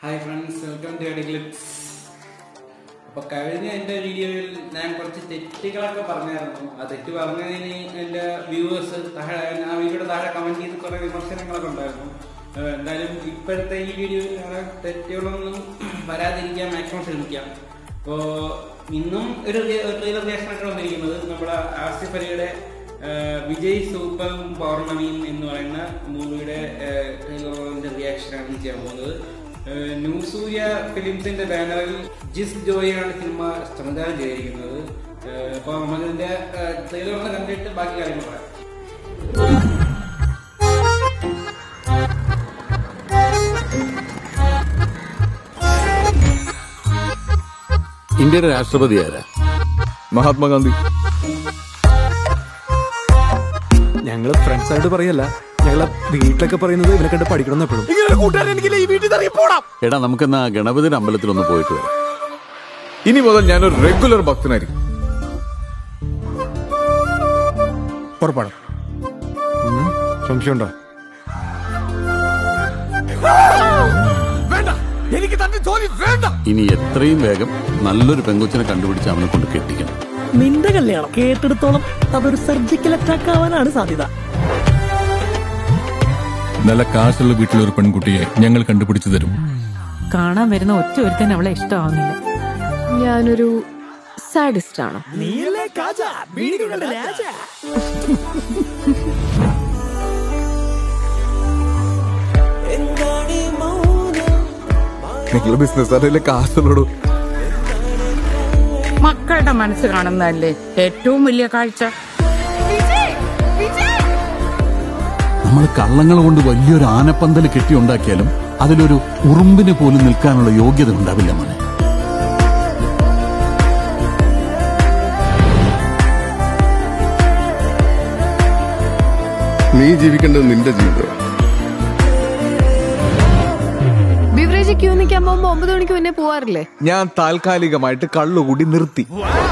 hi friends welcome to എഡിക്ലിപ്സ് അപ്പൊ കഴിഞ്ഞ എന്റെ വീഡിയോയിൽ ഞാൻ കുറച്ച് തെറ്റുകളൊക്കെ പറഞ്ഞായിരുന്നു ആ തെറ്റ് പറഞ്ഞതിന് എന്റെ വ്യൂവേഴ്സ് താഴെ ആ വീഡിയോയുടെ താഴെ കമന്റ് ചെയ്ത് കുറെ വിമർശനങ്ങളൊക്കെ ഉണ്ടായിരുന്നു ഏഹ് എന്തായാലും ഇപ്പോഴത്തെ ഈ വീഡിയോയിൽ വേറെ തെറ്റുകളൊന്നും വരാതിരിക്കാൻ മാക്സിമം ശ്രമിക്കാം അപ്പോ ഇന്നും ഒരു ട്രെയിലർ റിയാക്ഷനൊക്കെ വന്നിരിക്കുന്നത് നമ്മുടെ ആസിഫ് അലിയുടെ ഏഹ് വിജയ് സൂപ്പറും പൗർണമിയും എന്ന് പറയുന്ന മൂവിയുടെ ട്രെയിലറിന്റെ റിയാക്ഷനാണ് ചെയ്യാൻ പോകുന്നത് ഏഹ് ന്യൂ സൂര്യ ഫിലിംസിന്റെ ബാനറിൽ ജിസ് ജോയാണ് സിനിമ സംവിധാനം ചെയ്തിരിക്കുന്നത് ഏഹ് അപ്പൊ നമുക്കിതിന്റെ ട്രെയിലറിനെ കണ്ടിട്ട് ബാക്കി കാര്യങ്ങൾ പറയാം ഇന്ത്യയുടെ രാഷ്ട്രപതി ആരാ മഹാത്മാഗാന്ധി ഞങ്ങള് ഫ്രണ്ട്സ് ആയിട്ട് പറയല്ല ഞങ്ങളെ വീട്ടിലൊക്കെ പറയുന്നത് ഇവനെ കണ്ട് പഠിക്കണം എന്ന് എപ്പോഴും എടാ നമുക്കെന്നാ ഗണപതിയുടെ അമ്പലത്തിലൊന്ന് പോയിട്ട് വരാം ഇനി മുതൽ ഞാനൊരു റെഗുലർ ഭക്തനായിരിക്കും ഉറപ്പാണ് സംശയമുണ്ടോ ഇനി എത്രയും വേഗം നല്ലൊരു പെങ്കൊച്ചിനെ കണ്ടുപിടിച്ച് അവനെ കൊണ്ട് കെട്ടിക്കണം നിന്റെ കല്യാണം കേട്ടെടുത്തോളം അതൊരു സർജിക്കൽ അറ്റാക്ക് ആവാനാണ് സാധ്യത നല്ല കാശുള്ള വീട്ടിലൊരു പെൺകുട്ടിയെ ഞങ്ങൾ കണ്ടുപിടിച്ചു തരും കാണാൻ വരുന്ന ഒറ്റ ഒരുത്തൻ അവളെ ഇഷ്ടമാവുന്നില്ല ഞാനൊരു സാഡിസ്റ്റ് ആണ് നീയല്ലേ കാജ ബീഡികളുടെ രാജ നിങ്ങൾ ബിസിനസ് കാശുള്ളൂ മക്കളുടെ മനസ്സ് കാണുന്നതല്ലേ ഏറ്റവും വലിയ കാഴ്ച നമ്മൾ കള്ളങ്ങൾ കൊണ്ട് വലിയൊരു ആനപ്പന്തൽ കെട്ടിയുണ്ടാക്കിയാലും അതിലൊരു ഉറുമ്പിന് പോലും നിൽക്കാനുള്ള യോഗ്യത ഉണ്ടാവില്ല മോനെ നീ ജീവിക്കേണ്ടത് നിന്റെ ജീവിതം ബിവറേജ് ക്യൂ നിൽക്കാൻ പോകുമ്പോ ഒമ്പത് മണിക്ക് മുന്നേ പോവാറില്ലേ ഞാൻ താൽക്കാലികമായിട്ട് കള്ളുകൂടി നിർത്തി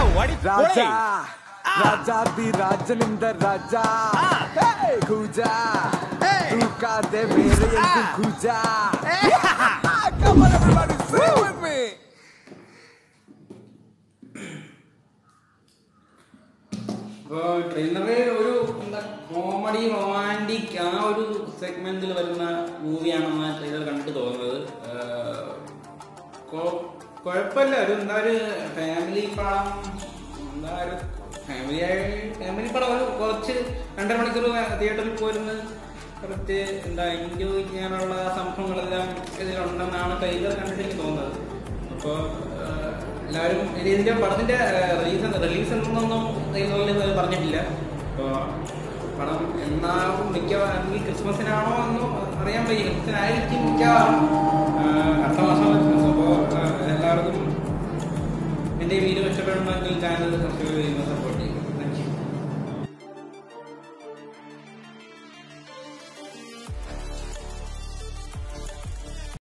അപ്പോ ട്രെയിലറിൽ ഒരു എന്താ കോമഡി റൊമാൻറ്റിക് ആ ഒരു സെഗ്മെന്റിൽ വരുന്ന മൂവിയാണെന്ന് ട്രെയിലർ കണ്ടിട്ട് തോന്നുന്നത് ഏഹ് കൊ- കുഴപ്പമില്ല ഒരു എന്താ ഒരു ഫാമിലി പടം എന്താ ഒരു ഫാമിലി ഫാമിലി പടം ഒരു കുറച്ച് രണ്ടര മണിക്കൂർ തിയേറ്ററിൽ പോയിരുന്ന് കുറച്ച് എന്താ എൻജോയ് ചെയ്യാനുള്ള സംഭവങ്ങളെല്ലാം ഇതിലുണ്ടെന്നാണ് ട്രെയിലർ കണ്ടിട്ട് എനിക്ക് തോന്നുന്നത് അപ്പോൾ എല്ലാവരും ഇനി ഇതിന്റെ പടത്തിന്റെ റിലീസ് റിലീസ് എന്നൊന്നും ട്രെയിലറിൽ പറഞ്ഞിട്ടില്ല അപ്പോൾ പടം എന്നാകും മിക്കവാറും ക്രിസ്മസിനാണോ എന്നും അറിയാൻ വയ്യ ക്രിസ്മസിനായിരിക്കും മിക്കവാറും ഏഹ് അടുത്ത മാസം ക്രിസ്മസ് അപ്പോൾ എല്ലാവർക്കും എന്റെ വീഡിയോ ഇഷ്ടപ്പെടുന്നെങ്കിൽ ചാനൽ സബ്സ്ക്രൈബ് ചെയ്യുന്ന സപ്പോർട്ട്